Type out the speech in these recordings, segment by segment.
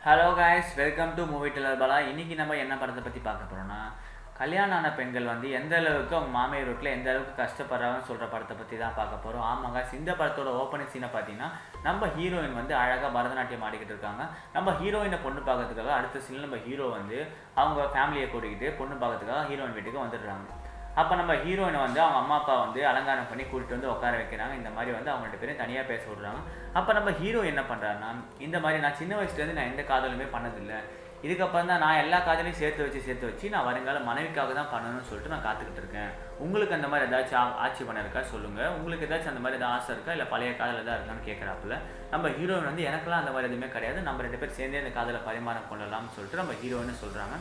hello guys welcome to movie teller Bala இன்னைக்கு நம்ம என்ன படத்தை பற்றி பார்க்க போகிறோம்னா கல்யாணம் ஆன பெண்கள் வந்து எந்த அளவுக்கு அவங்க மாமியார் வீட்டில் எந்த அளவுக்கு கஷ்டப்படுறாங்கன்னு சொல்கிற படத்தை பற்றி தான் பார்க்க போகிறோம் ஆமாங்க இந்த படத்தோட ஓப்பனிங் சீனை பார்த்தீங்கன்னா நம்ம ஹீரோயின் வந்து அழகாக பரதநாட்டியம் ஆடிக்கிட்டு இருக்காங்க நம்ம ஹீரோயினை பொண்ணு பார்க்கறதுக்காக அடுத்த சீனில் நம்ம ஹீரோ வந்து அவங்க ஃபேமிலியை கூட்டிக்கிட்டு பொண்ணு பார்க்கறதுக்காக ஹீரோயின் வீட்டுக்கு வந்துடுறாங்க அப்போ நம்ம ஹீரோயினை வந்து அவங்க அம்மா அப்பா வந்து அலங்காரம் பண்ணி கூட்டிட்டு வந்து உட்கார வைக்கிறாங்க இந்த மாதிரி வந்து அவங்க ரெண்டு பேரும் தனியாக பேச விடுறாங்க அப்போ நம்ம ஹீரோ என்ன பண்ணுறாருன்னா இந்த மாதிரி நான் சின்ன வயசுலேருந்து நான் எந்த காதலுமே பண்ணதில்லை இதுக்கப்புறம் தான் நான் எல்லா காதலையும் சேர்த்து வச்சு சேர்த்து வச்சு நான் வருங்கால மனைவிக்காக தான் பண்ணணும்னு சொல்லிட்டு நான் காத்துக்கிட்டு இருக்கேன் உங்களுக்கு அந்த மாதிரி ஏதாச்சும் ஆ- ஆட்சி பண்ண இருக்கா சொல்லுங்கள் உங்களுக்கு ஏதாச்சும் அந்த மாதிரி ஏதாவது ஆசை இருக்கா இல்லை பழைய காதல் ஏதாவது இருக்கான்னு கேட்குறாப்புல நம்ம ஹீரோயின் வந்து எனக்கெல்லாம் அந்த மாதிரி எதுவுமே கிடையாது நம்ம ரெண்டு பேரும் சேர்ந்தே அந்த காதலை பரிமாறம் கொள்ளலாம்னு சொல்லிட்டு நம்ம ஹீரோயின்னு சொல்கிறாங்க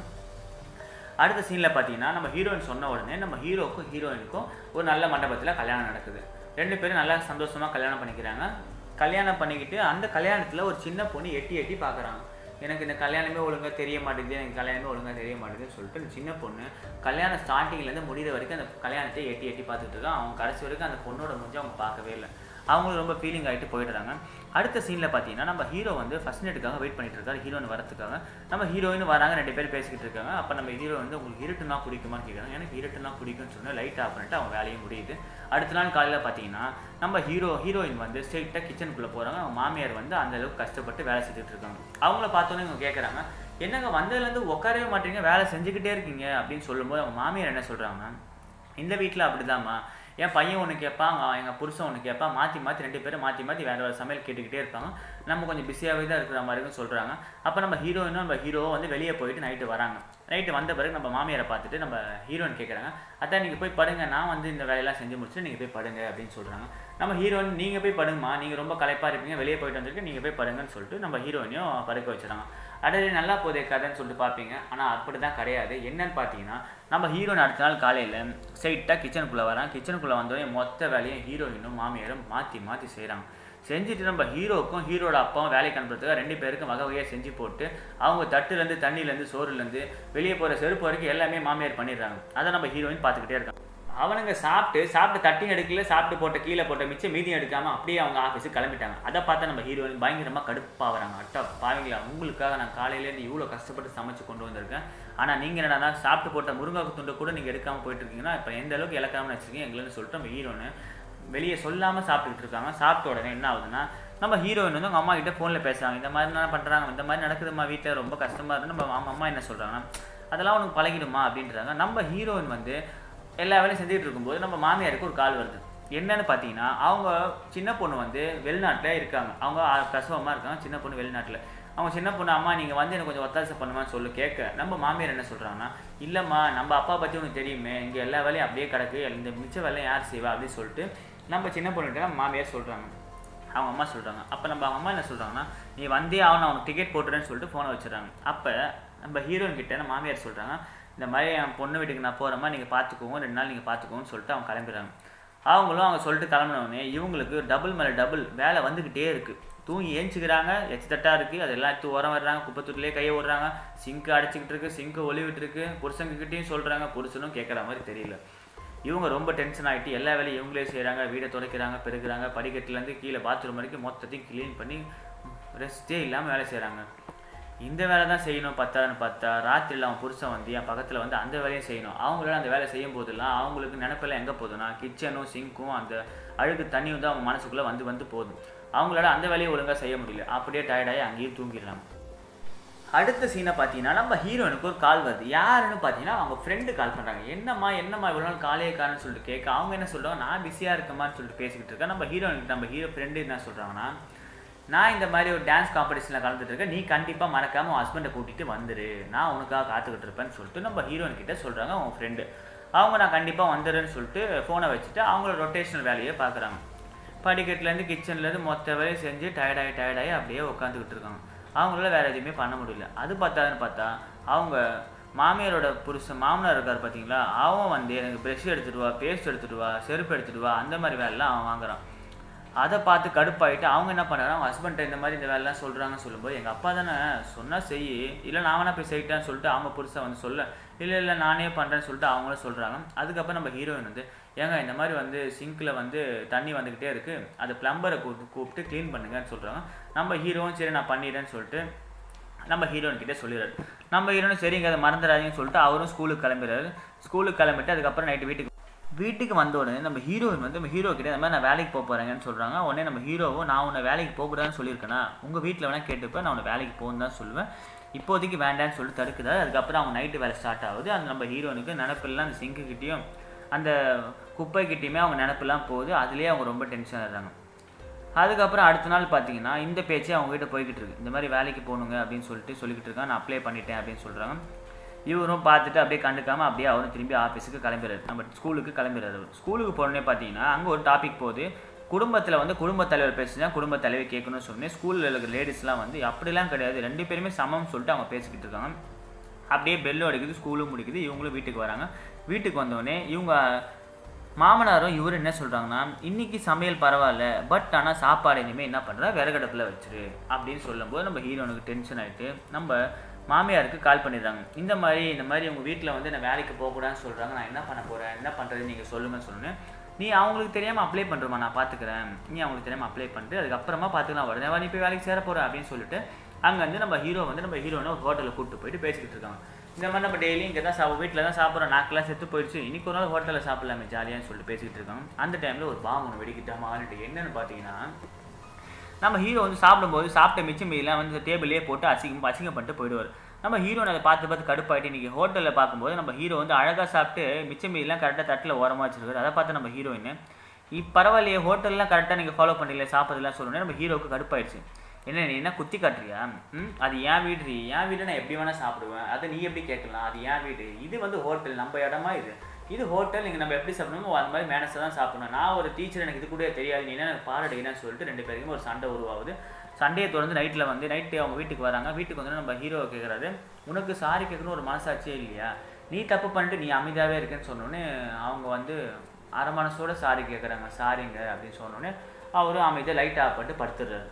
அடுத்த சீனில் பார்த்தீங்கன்னா நம்ம ஹீரோயின் சொன்ன உடனே நம்ம ஹீரோக்கும் ஹீரோயினுக்கும் ஒரு நல்ல மண்டபத்தில் கல்யாணம் நடக்குது ரெண்டு பேரும் நல்லா சந்தோஷமாக கல்யாணம் பண்ணிக்கிறாங்க கல்யாணம் பண்ணிக்கிட்டு அந்த கல்யாணத்தில் ஒரு சின்ன பொண்ணு எட்டி எட்டி பார்க்குறாங்க எனக்கு இந்த கல்யாணமே ஒழுங்காக தெரிய மாட்டேங்குது எனக்கு கல்யாணமே ஒழுங்காக தெரிய மாட்டேங்குதுன்னு சொல்லிட்டு இந்த சின்ன பொண்ணு கல்யாணம் ஸ்டார்டிங்லேருந்து முடிகிற வரைக்கும் அந்த கல்யாணத்தை எட்டி எட்டி பார்த்துட்டு இருக்கான் அவங்க கடைசி வரைக்கும் அந்த பொண்ணோட முடிஞ்சு அவங்க பார்க்கவே இல்லை அவங்களும் ரொம்ப ஃபீலிங் ஆகிட்டு போயிடுறாங்க அடுத்த சீனில் பார்த்தீங்கன்னா நம்ம ஹீரோ வந்து ஃபர்ஸ்ட் நைட்டுக்காக வெயிட் பண்ணிட்டு இருக்காரு ஹீரோயின் வரத்துக்காக நம்ம ஹீரோயின் வராங்க ரெண்டு பேர் பேசிக்கிட்டு இருக்காங்க அப்போ நம்ம ஹீரோ வந்து உங்களுக்கு இருட்டுனா பிடிக்குமான்னு கேட்குறாங்க எனக்கு இருட்டுனா பிடிக்கும்னு சொன்னால் லைட் ஆஃப் பண்ணிட்டு அவங்க வேலையும் முடியுது அடுத்த நாள் காலையில் பார்த்தீங்கன்னா நம்ம ஹீரோ ஹீரோயின் வந்து ஸ்ட்ரெயிட்டாக கிச்சனுக்குள்ளே போகிறாங்க அவங்க மாமியார் வந்து அந்த அளவுக்கு கஷ்டப்பட்டு வேலை செஞ்சுட்டு இருக்காங்க அவங்கள பார்த்தோன்னே இவங்க கேட்குறாங்க என்னங்க வந்ததுலேருந்து உட்காரவே மாட்டீங்க வேலை செஞ்சுக்கிட்டே இருக்கீங்க அப்படின்னு சொல்லும்போது அவங்க மாமியார் என்ன சொல்கிறாங்கன்னா இந்த வீட்டில் அப்படிதாம்மா என் பையன் ஒன்று கேட்பான் எங்கள் புருஷன் ஒன்று கேட்பான் மாற்றி மாற்றி ரெண்டு பேரும் மாற்றி மாற்றி வேறு வேறு சமையல் கேட்டுக்கிட்டே இருப்பாங்க நம்ம கொஞ்சம் பிஸியாகவே தான் இருக்கிற மாதிரின்னு சொல்கிறாங்க அப்போ நம்ம ஹீரோயினும் நம்ம ஹீரோவும் வந்து வெளியே போயிட்டு நைட்டு வராங்க நைட்டு வந்த பிறகு நம்ம மாமியாரை பார்த்துட்டு நம்ம ஹீரோயின் கேட்குறாங்க அதான் நீங்கள் போய் படுங்க நான் வந்து இந்த வேலையெல்லாம் செஞ்சு முடிச்சுட்டு நீங்கள் போய் படுங்க அப்படின்னு சொல்கிறாங்க நம்ம ஹீரோயின் நீங்கள் போய் படுங்கம்மா நீங்கள் ரொம்ப களைப்பாக இருப்பீங்க வெளியே போயிட்டு வந்திருக்கு நீங்கள் போய் படுங்கன்னு சொல்லிட்டு நம்ம ஹீரோயினையும் படுக்க வச்சுறாங்க அடே நல்லா போதே கதைன்னு சொல்லிட்டு பார்ப்பீங்க ஆனால் அப்படி தான் கிடையாது என்னன்னு பார்த்தீங்கன்னா நம்ம ஹீரோயின் அடுத்த நாள் காலையில் ஸ்ட்ரைட்டாக கிச்சனுக்குள்ளே வரான் கிச்சனுக்குள்ளே வந்தோடனே மொத்த வேலையும் ஹீரோயினும் மாமியாரும் மாற்றி மாற்றி செய்கிறாங்க செஞ்சுட்டு நம்ம ஹீரோக்கும் ஹீரோட அப்பாவும் வேலைக்கு அனுப்புறதுக்காக ரெண்டு பேருக்கும் வகை வகையாக செஞ்சு போட்டு அவங்க தட்டுலேருந்து தண்ணியிலேருந்து சோறுலேருந்து வெளியே போகிற செருப்பு வரைக்கும் எல்லாமே மாமியார் பண்ணிடுறாங்க அதை நம்ம ஹீரோயின் பார்த்துக்கிட்டே இருக்காங்க அவனுங்க சாப்பிட்டு சாப்பிட்டு தட்டியும் எடுக்கல சாப்பிட்டு போட்ட கீழே போட்ட மிச்சம் மீதியும் எடுக்காமல் அப்படியே அவங்க ஆஃபீஸுக்கு கிளம்பிட்டாங்க அதை பார்த்தா நம்ம ஹீரோயின் பயங்கரமாக கடுப்பாகிறாங்க அட்டா பாவீங்களா உங்களுக்காக நான் காலையிலேருந்து இவ்வளோ கஷ்டப்பட்டு சமைச்சு கொண்டு வந்திருக்கேன் ஆனால் நீங்கள் என்னடா சாப்பிட்டு போட்ட முருங்காக்கு துண்டை கூட நீங்கள் எடுக்காமல் போயிட்டு இருக்கீங்கன்னா இப்போ எந்த அளவுக்கு இழக்காமல் வச்சிருக்கீங்க எங்களுன்னு சொல்லிட்டு நம்ம ஹீரோனு வெளியே சொல்லாமல் சாப்பிட்டுக்கிட்டு இருக்காங்க சாப்பிட்ட உடனே என்ன ஆகுதுன்னா நம்ம ஹீரோயின் வந்து அவங்க அம்மா கிட்ட ஃபோனில் பேசுகிறாங்க இந்த மாதிரி நான் பண்ணுறாங்க இந்த மாதிரி நடக்குதும்மா வீட்டில் ரொம்ப கஷ்டமாக இருக்கு நம்ம அம்மா அம்மா என்ன சொல்கிறாங்கன்னா அதெல்லாம் உனக்கு பழகிடுமா அப்படின்றாங்க நம்ம ஹீரோயின் வந்து எல்லா வேலையும் செஞ்சுட்டு இருக்கும்போது நம்ம மாமியாருக்கு ஒரு கால் வருது என்னன்னு பார்த்தீங்கன்னா அவங்க சின்ன பொண்ணு வந்து வெளிநாட்டில் இருக்காங்க அவங்க ஆ- பிரசவமாக இருக்காங்க சின்ன பொண்ணு வெளிநாட்டில் அவங்க சின்ன பொண்ணு அம்மா நீங்கள் வந்து எனக்கு கொஞ்சம் ஒத்தாசை பண்ணுமான்னு சொல்லி கேட்க நம்ம மாமியார் என்ன சொல்கிறாங்கன்னா இல்லைம்மா நம்ம அப்பா பற்றி உனக்கு தெரியுமே இங்கே எல்லா வேலையும் அப்படியே கிடக்கு இந்த மிச்ச வேலையும் யார் செய்வா அப்படின்னு சொல்லிட்டு நம்ம சின்ன பொண்ணுகிட்ட நம்ம மாமியார் சொல்கிறாங்க அவங்க அம்மா சொல்கிறாங்க அப்போ நம்ம அவங்க அம்மா என்ன சொல்கிறாங்கன்னா நீ வந்தே ஆகணும் அவனுக்கு டிக்கெட் போட்டுறேன்னு சொல்லிட்டு ஃபோனை வச்சுறாங்க அப்போ நம்ம ஹீரோயின் கிட்ட நம்ம மாமியார் சொல்கிறாங்க இந்த மாதிரி என் பொண்ணு வீட்டுக்கு நான் போகிறேம்மா நீங்கள் பார்த்துக்கோங்க ரெண்டு நாள் நீங்கள் பார்த்துக்கோங்கன்னு சொல்லிட்டு அவங்க கிளம்பிடுறாங்க அவங்களும் அவங்க சொல்லிட்டு கிளம்பினோடனே இவங்களுக்கு டபுள் மேலே டபுள் வேலை வந்துக்கிட்டே இருக்குது தூங்கி ஏஞ்சிக்கிறாங்க எச்சு தட்டா இருக்குது அது எல்லாம் எடுத்து உரம் வர்றாங்க குப்பை தொட்டிலே கையை விடுறாங்க சிங்க்கு அடைச்சிக்கிட்டு இருக்கு சிங்க்கு ஒளிவிட்டு இருக்கு புருஷங்கக்கிட்டையும் சொல்கிறாங்க புருஷனும் கேட்குற மாதிரி தெரியல இவங்க ரொம்ப டென்ஷன் ஆகிட்டு எல்லா வேலையும் இவங்களே செய்கிறாங்க வீடை துடைக்கிறாங்க பெருக்குறாங்க படிக்கட்டுலேருந்து கீழே பாத்ரூம் வரைக்கும் மொத்தத்தையும் க்ளீன் பண்ணி ரெஸ்ட்டே இல்லாமல் வேலை செய்கிறாங்க இந்த வேலை தான் செய்யணும் பத்தாதுன்னு பார்த்தா ராத்திரியில் அவன் புருஷன் வந்து என் பக்கத்தில் வந்து அந்த வேலையும் செய்யணும் அவங்களால அந்த வேலை செய்யும் போதெல்லாம் அவங்களுக்கு நினப்பெல்லாம் எங்கே போகுதுன்னா கிச்சனும் சிங்க்கும் அந்த அழுக்கு தண்ணி வந்து அவங்க மனசுக்குள்ளே வந்து வந்து போதும் அவங்களால அந்த வேலையை ஒழுங்காக செய்ய முடியல அப்படியே டயர்டாகி அங்கேயும் தூங்கிடுறாங்க அடுத்த சீனை பார்த்தீங்கன்னா நம்ம ஹீரோனுக்கு ஒரு கால் வருது யாருன்னு பார்த்தீங்கன்னா அவங்க ஃப்ரெண்டு கால் பண்ணுறாங்க என்னம்மா என்னம்மா இவ்வளோ நாள் காலையே காலன்னு சொல்லிட்டு கேட்க அவங்க என்ன சொல்கிறாங்க நான் பிஸியாக இருக்கமான்னு சொல்லிட்டு பேசிக்கிட்டு இருக்கேன் நம்ம ஹீரோனுக்கு நம்ம ஹீரோ ஃப்ரெண்டு என்ன சொல்கிறாங்கன்னா நான் இந்த மாதிரி ஒரு டான்ஸ் காம்படிஷனில் கலந்துட்டு இருக்கேன் நீ கண்டிப்பாக மறக்காமல் உன் ஹஸ்பண்டை கூட்டிகிட்டு வந்துரு நான் உனக்காக காத்துக்கிட்டு இருப்பேன்னு சொல்லிட்டு நம்ம ஹீரோயின் கிட்ட சொல்கிறாங்க அவங்க ஃப்ரெண்டு அவங்க நான் கண்டிப்பாக வந்துடுறேன்னு சொல்லிட்டு ஃபோனை வச்சுட்டு அவங்களோட ரொட்டேஷனல் வேலையை பார்க்குறாங்க படிக்கட்டுலேருந்து கிச்சன்லேருந்து மொத்த வேலையும் செஞ்சு டயர்டாகி டயர்டாகி அப்படியே உட்காந்துக்கிட்டு இருக்காங்க அவங்களால வேறு எதுவுமே பண்ண முடியல அது பார்த்தாதுன்னு பார்த்தா அவங்க மாமியாரோட புருஷன் மாமனார் இருக்கார் பார்த்தீங்களா அவன் வந்து எனக்கு ப்ரெஷ் எடுத்துட்டு வா பேஸ்ட் எடுத்துட்டு வா செருப்பு எடுத்துட்டு வா அந்த மாதிரி வேலைலாம் அவன் வாங்குறான் அதை பார்த்து கடுப்பாயிட்டு அவங்க என்ன பண்ணுறாங்க அவங்க ஹஸ்பண்ட்டை இந்த மாதிரி இந்த வேலைலாம் சொல்கிறாங்கன்னு சொல்லும்போது எங்கள் அப்பா தானே சொன்னால் செய் இல்லை நான் வேணா போய் செய்யிட்டேன்னு சொல்லிட்டு அவங்க புருஷன் வந்து சொல்ல இல்லை இல்லை நானே பண்ணுறேன்னு சொல்லிட்டு அவங்களும் சொல்கிறாங்க அதுக்கப்புறம் நம்ம ஹீரோயின் வந்து ஏங்க இந்த மாதிரி வந்து சிங்க்கில் வந்து தண்ணி வந்துக்கிட்டே இருக்குது அது ப்ளம்பரை கூப்பிட்டு கூப்பிட்டு க்ளீன் பண்ணுங்கன்னு சொல்கிறாங்க நம்ம ஹீரோவும் சரி நான் பண்ணிடுறேன்னு சொல்லிட்டு நம்ம ஹீரோயின் கிட்டே சொல்லிடுறாரு நம்ம ஹீரோயின் சரிங்க அதை மறந்துடாதீங்கன்னு சொல்லிட்டு அவரும் ஸ்கூலுக்கு கிளம்பிடுறாரு ஸ்கூலுக்கு கிளம்பிட்டு அதுக்கப்புறம் நைட்டு வீட்டுக்கு வீட்டுக்கு வந்த உடனே நம்ம ஹீரோயின் வந்து நம்ம ஹீரோ கிட்ட இந்த மாதிரி நான் வேலைக்கு போக போகிறேங்கன்னு சொல்கிறாங்க உடனே நம்ம ஹீரோவும் நான் உன்னை வேலைக்கு போகக்கூடாதுன்னு சொல்லியிருக்கேனா உங்கள் வீட்டில் வேணால் கேட்டுப்பேன் நான் உன்னை வேலைக்கு போகணும் தான் சொல்லுவேன் இப்போதைக்கு வேண்டான்னு சொல்லிட்டு தடுக்குதாரு அதுக்கப்புறம் அவங்க நைட்டு வேலை ஸ்டார்ட் ஆகுது அந்த நம்ம ஹீரோனுக்கு நினப்பெல்லாம் அந்த சிங்கு கிட்டேயும் அந்த குப்பை கிட்டேயுமே அவங்க நினப்பெல்லாம் போகுது அதுலேயே அவங்க ரொம்ப டென்ஷன் ஆகிறாங்க அதுக்கப்புறம் அடுத்த நாள் பார்த்தீங்கன்னா இந்த பேச்சே அவங்க கிட்ட போய்கிட்டு இருக்கு இந்த மாதிரி வேலைக்கு போகணுங்க அப்படின்னு சொல்லிட்டு சொல்லிக்கிட்டு இருக்கான் நான் அப்ளை பண்ணிட்டேன் அப்படின்னு சொல்கிறாங்க இவரும் பார்த்துட்டு அப்படியே கண்டுக்காமல் அப்படியே அவரும் திரும்பி ஆஃபீஸுக்கு கிளம்பிடுறாரு நம்ம ஸ்கூலுக்கு கிளம்பிடுறாரு அவர் ஸ்கூலுக்கு போனோடனே பார்த்தீங்கன்னா அங்கே ஒரு டாபிக் போகுது குடும்பத்தில் வந்து குடும்பத் தலைவர் பேசுனா குடும்பத் தலைவர் கேட்கணும்னு சொன்னேன் ஸ்கூலில் இருக்கிற லேடிஸ்லாம் வந்து அப்படிலாம் கிடையாது ரெண்டு பேருமே சமம்னு சொல்லிட்டு அவங்க பேசிக்கிட்டு இருக்காங்க அப்படியே பெல்லு அடிக்குது ஸ்கூலும் முடிக்குது இவங்களும் வீட்டுக்கு வராங்க வீட்டுக்கு வந்தோடனே இவங்க மாமனாரும் இவர் என்ன சொல்கிறாங்கன்னா இன்னைக்கு சமையல் பரவாயில்ல பட் ஆனால் சாப்பாடு இனிமேல் என்ன பண்ணுறா விறகடுப்பில் வச்சிரு அப்படின்னு சொல்லும்போது நம்ம ஹீரோனுக்கு டென்ஷன் ஆகிட்டு நம்ம மாமியாருக்கு கால் பண்ணிடுறாங்க இந்த மாதிரி இந்த மாதிரி உங்கள் வீட்டில் வந்து நான் வேலைக்கு போகக்கூடாதுன்னு சொல்கிறாங்க நான் என்ன பண்ண போகிறேன் என்ன பண்ணுறது நீங்கள் சொல்லுங்கன்னு சொன்னேன் நீ அவங்களுக்கு தெரியாமல் அப்ளை பண்ணுறமா நான் பார்த்துக்கிறேன் நீ அவங்களுக்கு தெரியாமல் அப்ளை பண்ணிட்டு அதுக்கப்புறமா பார்த்துக்கலாம் உடனே நீ போய் வேலைக்கு சேர போகிற அப்படின்னு சொல்லிட்டு அங்கே வந்து நம்ம ஹீரோ வந்து நம்ம ஹீரோனை ஒரு ஹோட்டலில் கூப்பிட்டு போயிட்டு பேசிக்கிட்டு இருக்காங்க இந்த மாதிரி நம்ம டெய்லி இங்கே தான் சாப்பிட வீட்டில் தான் சாப்பிட்றோம் நாக்கெல்லாம் செத்து போயிடுச்சு இன்னைக்கு ஒரு நாள் ஹோட்டலில் சாப்பிடலாமே ஜாலியான்னு சொல்லிட்டு பேசிக்கிட்டு இருக்காங்க அந்த டைமில் ஒரு பாம்பு ஒன்று வெடிக்கிட்டாம ஆளுட்டு என்னன்னு பார்த்தீங்கன்னா நம்ம ஹீரோ வந்து சாப்பிடும்போது சாப்பிட்ட மிச்சம் மீதிலாம் வந்து டேபிளே போட்டு அசிங்கம் அசிங்கப்பட்டு போயிடுவார் நம்ம ஹீரோனை அதை பார்த்து பார்த்து கடுப்பாயிட்டு இன்றைக்கி ஹோட்டலில் பார்க்கும்போது நம்ம ஹீரோ வந்து அழகாக சாப்பிட்டு மிச்சம் மீதிலாம் கரெக்டாக தட்டில் ஓரமாக வச்சிருக்காரு அதை பார்த்து நம்ம ஹீரோயின் இப்போ பரவாயில்லையே ஹோட்டல்லாம் கரெக்டாக நீங்கள் ஃபாலோ பண்ணல சாப்பிட்றதுலாம் சொல்லணும்னே நம்ம ஹீரோவுக்கு கடுப்பாயிடுச்சு என்ன நீ என்ன குத்தி காட்டுறியா ம் அது என் வீடு என் வீடு நான் எப்படி வேணால் சாப்பிடுவேன் அதை நீ எப்படி கேட்கலாம் அது என் வீடு இது வந்து ஹோட்டல் நம்ம இடமா இது இது ஹோட்டல் இங்கே நம்ம எப்படி சாப்பிடணுமோ அந்த மாதிரி மேனஸை தான் சாப்பிடணும் நான் ஒரு டீச்சர் எனக்கு இது கூட தெரியாது நீ என்ன எனக்கு பாரடையினு சொல்லிட்டு ரெண்டு பேருக்கும் ஒரு சண்டை உருவாகுது சண்டையை தொடர்ந்து நைட்டில் வந்து நைட்டு அவங்க வீட்டுக்கு வராங்க வீட்டுக்கு வந்து நம்ம ஹீரோ கேட்குறாரு உனக்கு சாரி கேட்கணும் ஒரு மனசாட்சியே இல்லையா நீ தப்பு பண்ணிட்டு நீ அமைதியாகவே இருக்கேன்னு சொன்னோன்னே அவங்க வந்து அரை மனசோட சாரி கேட்குறாங்க சாரிங்க அப்படின்னு சொன்னோடனே அவரும் அமைதியாக லைட் ஆஃப் பண்ணிட்டு படுத்துடுறாரு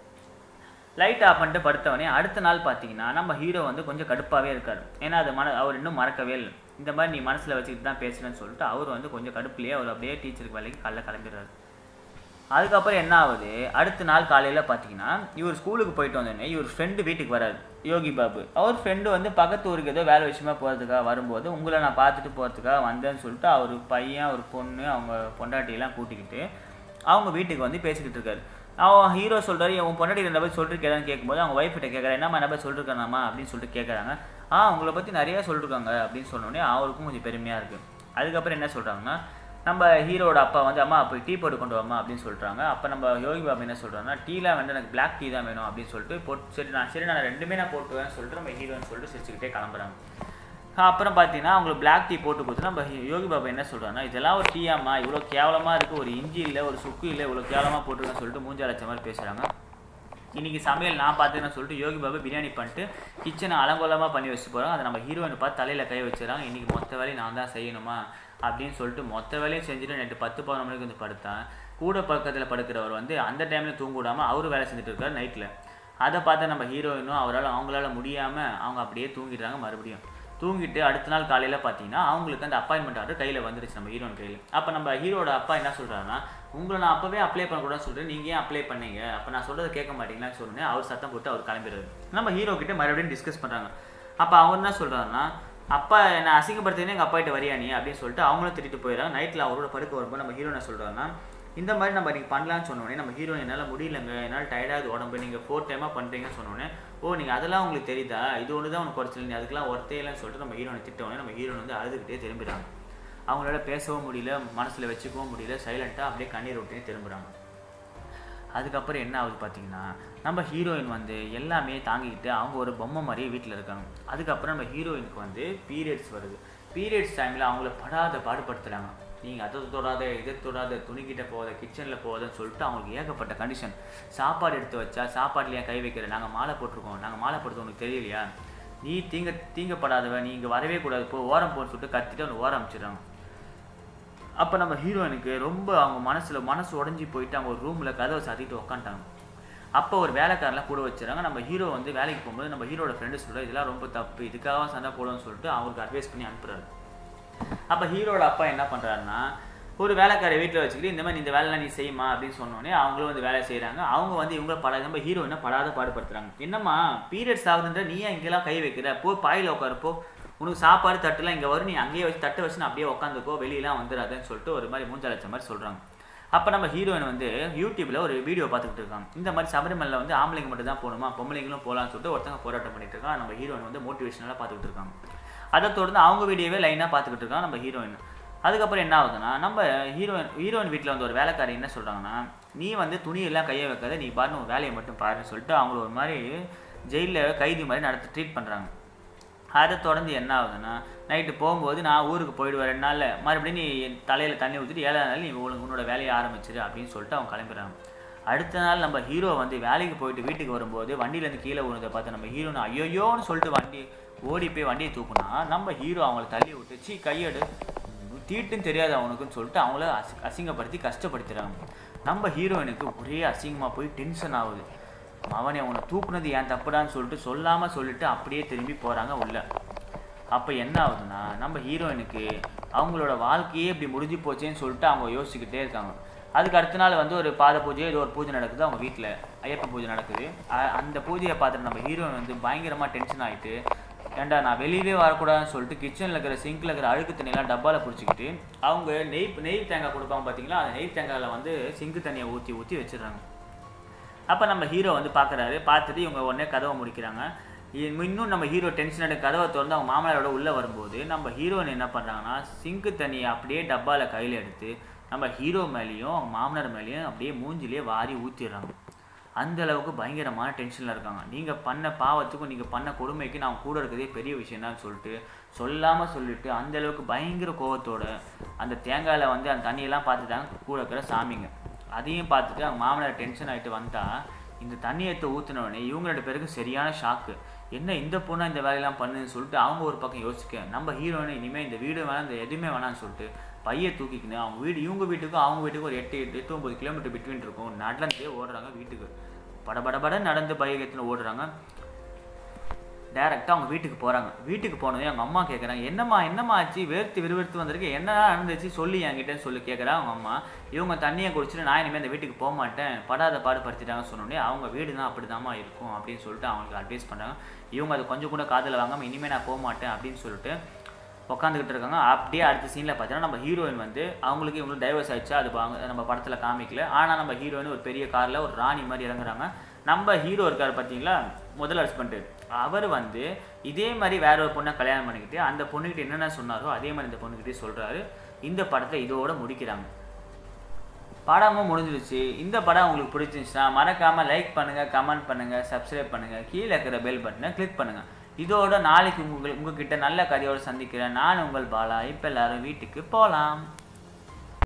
லைட் ஆஃப் பண்ணிட்டு படுத்தவனே அடுத்த நாள் பார்த்தீங்கன்னா நம்ம ஹீரோ வந்து கொஞ்சம் கடுப்பாகவே இருக்கார் ஏன்னா அது மன அவர் இன்னும் மறக்கவே இல்லை இந்த மாதிரி நீ மனசில் வச்சுக்கிட்டு தான் பேசுகிறேன்னு சொல்லிட்டு அவர் வந்து கொஞ்சம் கடுப்புலேயே அவர் அப்படியே டீச்சருக்கு வேலைக்கு காலைல கிளம்பிடுறாரு அதுக்கப்புறம் என்ன ஆகுது அடுத்த நாள் காலையில் பார்த்தீங்கன்னா இவர் ஸ்கூலுக்கு போயிட்டு வந்தோடனே இவர் ஃப்ரெண்டு வீட்டுக்கு வராரு யோகி பாபு அவர் ஃப்ரெண்டு வந்து பக்கத்து ஊருக்கு ஏதோ வேலை விஷயமா போகிறதுக்காக வரும்போது உங்களை நான் பார்த்துட்டு போகிறதுக்காக வந்தேன்னு சொல்லிட்டு அவர் பையன் ஒரு பொண்ணு அவங்க பொண்டாட்டியெல்லாம் கூட்டிக்கிட்டு அவங்க வீட்டுக்கு வந்து பேசிக்கிட்டு இருக்காரு அவன் ஹீரோ சொல்கிறாரு உன் பொண்டாட்டி ரெண்டு பேர் சொல்லிருக்கேன்னு கேட்கும்போது அவங்க ஒய்ஃப் கிட்ட கேட்குறேன் என்னம்மா என்ன பேர் சொல்லிருக்கானாமா அப்படின்னு சொல்லிட்டு கேட்குறாங்க ஆ உங்களை பற்றி நிறைய சொல்லிருக்காங்க அப்படின்னு சொன்னோடனே அவருக்கும் கொஞ்சம் பெருமையாக இருக்குது அதுக்கப்புறம் என்ன சொல்கிறாங்கன்னா நம்ம ஹீரோட அப்பா வந்து அம்மா போய் டீ போட்டு கொண்டு வாமா அப்படின்னு சொல்கிறாங்க அப்போ நம்ம யோகி பாபு என்ன சொல்கிறாங்கன்னா டீலாம் வந்து எனக்கு பிளாக் டீ தான் வேணும் அப்படின்னு சொல்லிட்டு போட்டு சரி நான் சரி நான் ரெண்டுமே நான் போட்டுவேன்னு சொல்லிட்டு நம்ம ஹீரோன்னு சொல்லிட்டு சிரிச்சுக்கிட்டே கிளம்புறாங்க அப்புறம் பார்த்தீங்கன்னா அவங்களுக்கு பிளாக் டீ போட்டு கொடுத்து நம்ம யோகி பாபா என்ன சொல்கிறாங்கன்னா இதெல்லாம் ஒரு டீயாம்மா இவ்வளோ கேவலமாக இருக்குது ஒரு இஞ்சி இல்லை ஒரு சுக்கு இல்லை இவ்வளோ கேவலமாக போட்டுருக்கேன்னு சொல்லிட்டு மூஞ்சா லட்ச மாதிரி பேசுகிறாங்க இன்றைக்கி சமையல் நான் பார்த்துன்னு சொல்லிட்டு யோகி பாபா பிரியாணி பண்ணிட்டு கிச்சனை அலங்கோலமாக பண்ணி வச்சுட்டு போகிறாங்க அதை நம்ம ஹீரோயினை பார்த்து தலையில் கை வச்சுறாங்க இன்றைக்கி மொத்த வேலையும் நான் தான் செய்யணுமா அப்படின்னு சொல்லிட்டு மொத்த வேலையும் செஞ்சுட்டு நேற்று பத்து பதினொரு மணிக்கு வந்து படுத்தேன் கூட பக்கத்தில் படுக்கிறவர் வந்து அந்த டைமில் தூங்க விடாமல் அவரும் வேலை செஞ்சுட்டு இருக்காரு நைட்டில் அதை பார்த்து நம்ம ஹீரோயினும் அவரால் அவங்களால முடியாமல் அவங்க அப்படியே தூங்கிடுறாங்க மறுபடியும் தூங்கிட்டு அடுத்த நாள் காலையில் பார்த்தீங்கன்னா அவங்களுக்கு அந்த அப்பாயின்மெண்ட் ஆர்டர் கையில் வந்துருச்சு நம்ம ஹீரோயின் கையில் அப்போ நம்ம ஹீரோட அப்பா என்ன சொல்கிறாருன்னா உங்களை நான் அப்போவே அப்ளை பண்ணக்கூடாதுன்னு சொல்லிட்டு நீங்கள் ஏன் அப்ளை பண்ணீங்க அப்போ நான் சொல்கிறத கேட்க மாட்டீங்களான்னு சொல்லுங்க அவர் சத்தம் போட்டு அவர் கிளம்பிடுறாரு நம்ம ஹீரோ கிட்ட மறுபடியும் டிஸ்கஸ் பண்ணுறாங்க அப்போ அவர் என்ன சொல்கிறாருன்னா அப்பா என்ன அசிங்கப்படுத்தினே எங்கள் அப்பா கிட்ட வரியா நீ அப்படின்னு சொல்லிட்டு அவங்களும் திட்டிட்டு போயிடறாங்க நைட்டில் அவரோட படுக்க வரும்போது நம்ம ஹீரோ என்ன சொல்கிறாருன்னா இந்த மாதிரி நம்ம நீங்கள் பண்ணலான்னு சொன்னோடனே நம்ம ஹீரோ என்னால் முடியலங்க என்னால் டயர்டாகுது உடம்பு நீங்கள் ஃபோர் டைமாக பண்ணுறீங்கன்னு சொன்னோடனே ஓ நீங்கள் அதெல்லாம் உங்களுக்கு தெரியுதா இது ஒன்று தான் உனக்கு குறைச்சல் நீ அதுக்கெல்லாம் ஒருத்தே இல்லைன்னு சொல்லிட்டு நம்ம ஹீரோனை திட்டவுடனே நம்ம ஹீரோன் வந்து அழுதுகிட்டே திரும்பிடுறாங்க அவங்களால பேசவும் முடியல மனசில் வச்சுக்கவும் முடியல சைலண்ட்டாக அப்படியே கண்ணீர் விட்டே திரும்புகிறாங்க அதுக்கப்புறம் என்ன ஆகுது பார்த்தீங்கன்னா நம்ம ஹீரோயின் வந்து எல்லாமே தாங்கிக்கிட்டு அவங்க ஒரு பொம்மை மாதிரியே வீட்டில் இருக்காங்க அதுக்கப்புறம் நம்ம ஹீரோயினுக்கு வந்து பீரியட்ஸ் வருது பீரியட்ஸ் டைமில் அவங்கள படாத பாடுபடுத்துகிறாங்க நீங்கள் அதை தொடாத இதை தொடாத துணிக்கிட்ட போகாத கிச்சனில் போகாதன்னு சொல்லிட்டு அவங்களுக்கு ஏகப்பட்ட கண்டிஷன் சாப்பாடு எடுத்து வச்சா சாப்பாட்டில் ஏன் கை வைக்கிற நாங்கள் மாலை போட்டிருக்கோம் நாங்கள் மாலை போடுறது உனக்கு தெரியலையா நீ தீங்க தீங்கப்படாதவன் நீ இங்கே வரவே கூடாது போ ஓரம் போன்னு சொல்லிட்டு கத்திட்டு அவனை ஓரம் அமைச்சிடுறாங்க அப்போ நம்ம ஹீரோயினுக்கு ரொம்ப அவங்க மனசில் மனசு உடஞ்சி போயிட்டு அவங்க ஒரு ரூமில் கதவை சாத்திட்டு உக்காண்டாங்க அப்போ ஒரு வேலைக்காரெலாம் கூட வச்சுறாங்க நம்ம ஹீரோ வந்து வேலைக்கு போகும்போது நம்ம ஹீரோட ஃப்ரெண்டு சொல்கிற இதெல்லாம் ரொம்ப தப்பு இதுக்காக சண்டை போடுன்னு சொல்லிட்டு அவருக்கு அட்வைஸ் பண்ணி அனுப்புறாரு அப்போ ஹீரோட அப்பா என்ன பண்ணுறாருன்னா ஒரு வேலைக்காரை வீட்டில் வச்சுக்கிட்டு இந்த மாதிரி நீ இந்த வேலைலாம் நீ செய்யுமா அப்படின்னு சொன்னோடனே அவங்களும் வந்து வேலை செய்கிறாங்க அவங்க வந்து இவங்க பட நம்ம ஹீரோயினை படாத பாடுபடுத்துறாங்க என்னம்மா பீரியட்ஸ் ஆகுதுன்ற நீ ஏன் இங்கெல்லாம் கை வைக்கிற போ பாயில் உட்காருப்போ உனக்கு சாப்பாடு தட்டுலாம் இங்கே வரும் நீ அங்கேயே வச்சு தட்டு வச்சு நான் அப்படியே உட்காந்துக்கோ வெளியெல்லாம் வந்துடாதுன்னு சொல்லிட்டு ஒரு மாதிரி மூஞ்சாலச்ச மாதிரி சொல்கிறாங்க அப்போ நம்ம ஹீரோயின் வந்து யூடியூப்பில் ஒரு வீடியோ பார்த்துக்கிட்டு இருக்காங்க இந்த மாதிரி சபரிமலையில் வந்து ஆம்பளைங்க மட்டும் தான் போகணுமா பொம்பளைங்களும் போகலான்னு சொல்லிட்டு ஒருத்தங்க போராட்டம் பண்ணிட்டு இருக்காங்க நம்ம ஹீரோயின் வந்து மோட்டிவேஷனலாக பார்த்துக்கிட்டு இருக்காங்க அதை தொடர்ந்து அவங்க வீடியோவே லைனாக பார்த்துக்கிட்டு இருக்காங்க நம்ம ஹீரோயின் அதுக்கப்புறம் என்ன ஆகுதுன்னா நம்ம ஹீரோயின் ஹீரோயின் வீட்டில் வந்து ஒரு வேலைக்காரி என்ன சொல்கிறாங்கன்னா நீ வந்து துணியெல்லாம் கையை வைக்காத நீ பாருன்னு உன் வேலையை மட்டும் பாருன்னு சொல்லிட்டு அவங்கள ஒரு மாதிரி ஜெயிலில் கைதி மாதிரி நடத்தி ட்ரீட் பண்ணுறாங்க அதை தொடர்ந்து என்ன ஆகுதுன்னா நைட்டு போகும்போது நான் ஊருக்கு போயிடுவேன் ரெண்டு நாளில் மறுபடியும் நீ தலையில் தண்ணி ஊற்றிட்டு ஏழாவது நாள் நீ உனக்கு உன்னோட வேலையை ஆரம்பிச்சிரு அப்படின்னு சொல்லிட்டு அவங்க கிளம்பிடுறாங்க அடுத்த நாள் நம்ம ஹீரோ வந்து வேலைக்கு போயிட்டு வீட்டுக்கு வரும்போது வண்டியிலேருந்து கீழே விழுந்ததை பார்த்து நம்ம ஹீரோன்னு ஐயோயோன்னு சொல்லிட்டு வண்டி ஓடி போய் வண்டியை தூக்குனா நம்ம ஹீரோ அவங்கள தள்ளி விட்டு சீ கையெடு தீட்டுன்னு தெரியாது அவனுக்குன்னு சொல்லிட்டு அவங்கள அசி அசிங்கப்படுத்தி கஷ்டப்படுத்துகிறாங்க நம்ம ஹீரோயினுக்கு ஒரே அசிங்கமாக போய் டென்ஷன் ஆகுது அவனை அவனை தூக்குனது ஏன் தப்புடான்னு சொல்லிட்டு சொல்லாமல் சொல்லிட்டு அப்படியே திரும்பி போகிறாங்க உள்ள அப்போ என்ன ஆகுதுன்னா நம்ம ஹீரோயினுக்கு அவங்களோட வாழ்க்கையே இப்படி முடிஞ்சு போச்சேன்னு சொல்லிட்டு அவங்க யோசிச்சுக்கிட்டே இருக்காங்க அதுக்கு அடுத்த நாள் வந்து ஒரு பாத பூஜை ஏதோ ஒரு பூஜை நடக்குது அவங்க வீட்டில் ஐயப்ப பூஜை நடக்குது அ- அந்த பூஜையை பார்த்துட்டு நம்ம ஹீரோயின் வந்து பயங்கரமாக டென்ஷன் ஆகிட்டு ஏன்டா நான் வெளியவே வரக்கூடாதுன்னு சொல்லிட்டு கிச்சனில் இருக்கிற சிங்கில் இருக்கிற அழுக்கு தண்ணியெல்லாம் டப்பாவில் பிடிச்சிக்கிட்டு அவங்க நெய் நெய் தேங்காய் கொடுப்பாங்க பார்த்தீங்களா அந்த நெய் தேங்காயில் வந்து சிங்கு தண்ணியை ஊற்றி ஊற்றி வச்சிடுறாங்க அப்போ நம்ம ஹீரோ வந்து பார்க்குறாரு பார்த்துட்டு இவங்க உடனே கதவை முடிக்கிறாங்க இ- இன்னும் நம்ம ஹீரோ டென்ஷன் எடுக்க கதவை திறந்து அவங்க மாமனாரோட உள்ளே வரும்போது நம்ம ஹீரோயின் என்ன பண்ணுறாங்கன்னா சிங்கு தண்ணியை அப்படியே டப்பாவில் கையில் எடுத்து நம்ம ஹீரோ மேலேயும் அவங்க மாமனார் மேலேயும் அப்படியே மூஞ்சிலேயே வாரி ஊற்றிடுறாங்க அந்த அளவுக்கு பயங்கரமான டென்ஷனில் இருக்காங்க நீங்கள் பண்ண பாவத்துக்கும் நீங்கள் பண்ண கொடுமைக்கு நான் கூட இருக்கிறதே பெரிய விஷயம் தான் சொல்லிட்டு சொல்லாமல் சொல்லிட்டு அந்த அளவுக்கு பயங்கர கோவத்தோட அந்த தேங்காயில் வந்து அந்த தண்ணியெல்லாம் பார்த்துட்டாங்க கூட இருக்கிற சாமிங்க அதையும் பார்த்துட்டு அவங்க மாமனார் டென்ஷன் ஆகிட்டு வந்தா இந்த தண்ணி எடுத்து ஊற்றினோடனே இவங்க ரெண்டு பேருக்கும் சரியான ஷாக்கு என்ன இந்த பொண்ணா இந்த வேலையெல்லாம் பண்ணுன்னு சொல்லிட்டு அவங்க ஒரு பக்கம் யோசிக்க நம்ம ஹீரோயின் இனிமேல் இந்த வீடு வேணாம் இந்த எதுவுமே வேணாம்னு சொல்லிட்டு பையை தூக்கிக்கின்னு அவங்க வீடு இவங்க வீட்டுக்கும் அவங்க வீட்டுக்கும் ஒரு எட்டு எட்டு எட்டு ஒம்பது கிலோமீட்டர் பிட்வீன் இருக்கும் நடந்தே ஓடுறாங்க வீட்டுக்கு படபடபட நடந்து பையை எடுத்துன்னு ஓடுறாங்க டேரெக்டாக அவங்க வீட்டுக்கு போகிறாங்க வீட்டுக்கு போனதே அவங்க அம்மா கேட்குறாங்க என்னம்மா என்னம்மா ஆச்சு வேர்த்து விறுவிறுத்து வந்திருக்கு என்ன நடந்துச்சு சொல்லி என்கிட்டன்னு சொல்லி கேட்குறா அவங்க அம்மா இவங்க தண்ணியை குடிச்சிட்டு நான் இனிமேல் இந்த வீட்டுக்கு போக மாட்டேன் படாத பாடு படுத்திட்டாங்கன்னு சொன்னோடனே அவங்க வீடு தான் அப்படி இருக்கும் அப்படின்னு சொல்லிட்டு அவங்களுக்கு அட்வைஸ் பண்ணுறாங்க இவங்க அது கொஞ்சம் கூட காதில் வாங்காமல் இனிமேல் நான் போக மாட்டேன் அப்படின்னு சொல்லிட்டு உட்காந்துக்கிட்டு இருக்காங்க அப்படியே அடுத்த சீனில் பார்த்தீங்கன்னா நம்ம ஹீரோயின் வந்து அவங்களுக்கு இவங்களுக்கு டைவர்ஸ் ஆயிடுச்சு அது வாங்க நம்ம படத்தில் காமிக்கல ஆனால் நம்ம ஹீரோயின் ஒரு பெரிய காரில் ஒரு ராணி மாதிரி இறங்குறாங்க நம்ம ஹீரோ இருக்கார் பார்த்தீங்களா முதல் ஹஸ்பண்டு அவர் வந்து இதே மாதிரி வேற ஒரு பொண்ணை கல்யாணம் பண்ணிக்கிட்டு அந்த பொண்ணுக்கிட்ட என்னென்ன சொன்னாரோ அதே மாதிரி இந்த பொண்ணுக்கிட்டே சொல்கிறாரு இந்த படத்தை இதோட முடிக்கிறாங்க படமும் முடிஞ்சிருச்சு இந்த படம் உங்களுக்கு பிடிச்சிருந்துச்சுன்னா மறக்காமல் லைக் பண்ணுங்கள் கமெண்ட் பண்ணுங்கள் சப்ஸ்கிரைப் பண்ணுங்கள் கீழே இருக்கிற பெல் பட்டனை கிளிக் பண்ணுங்கள் இதோட நாளைக்கு உங்கள் உங்ககிட்ட நல்ல கதையோடு சந்திக்கிறேன் நான் உங்கள் பாலா இப்போ எல்லாரும் வீட்டுக்கு போகலாம்